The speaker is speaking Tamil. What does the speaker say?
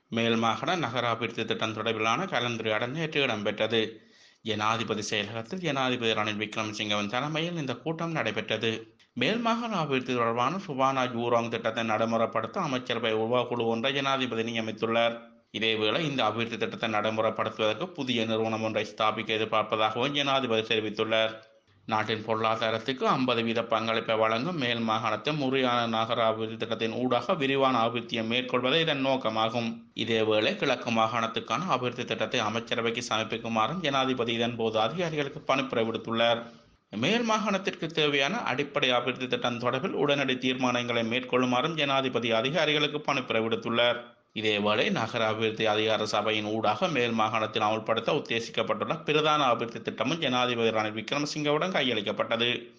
மேல் மாகாண நகர அபிவிருத்தி திட்டம் தொடர்பிலான கலந்துரையாடல் நேற்று இடம்பெற்றது ஜனாதிபதி செயலகத்தில் ஜனாதிபதி ரணில் விக்ரமசிங்கவின் தலைமையில் இந்த கூட்டம் நடைபெற்றது மேல் மாகாண அபிவிருத்தி தொடர்பான சுபானா ஜூராங் திட்டத்தை நடைமுறைப்படுத்த அமைச்சரவை உருவாக்குழு ஒன்றை ஜனாதிபதி நியமித்துள்ளார் இதேவேளை இந்த அபிவிருத்தி திட்டத்தை நடைமுறைப்படுத்துவதற்கு புதிய நிறுவனம் ஒன்றை ஸ்தாபிக்க எதிர்பார்ப்பதாகவும் ஜனாதிபதி தெரிவித்துள்ளார் நாட்டின் பொருளாதாரத்துக்கு ஐம்பது வீத பங்களிப்பை வழங்கும் மேல் மாகாணத்தை முறையான நகர அபிவிருத்தி திட்டத்தின் ஊடாக விரிவான அபிவிருத்தியை மேற்கொள்வதே இதன் நோக்கமாகும் இதேவேளை கிழக்கு மாகாணத்துக்கான அபிவிருத்தி திட்டத்தை அமைச்சரவைக்கு சமர்ப்பிக்குமாறும் ஜனாதிபதி இதன் போது அதிகாரிகளுக்கு பணிப்புரை விடுத்துள்ளார் மேல் மாகாணத்திற்கு தேவையான அடிப்படை அபிவிருத்தி திட்டம் தொடர்பில் உடனடி தீர்மானங்களை மேற்கொள்ளுமாறும் ஜனாதிபதி அதிகாரிகளுக்கு பணிப்புரை விடுத்துள்ளார் இதேவேளை நகர அபிவிருத்தி அதிகார சபையின் ஊடாக மேல் மாகாணத்தில் அமல்படுத்த உத்தேசிக்கப்பட்டுள்ள பிரதான அபிவிருத்தி திட்டமும் ஜனாதிபதி ரணில் விக்ரமசிங்கவுடன் கையளிக்கப்பட்டது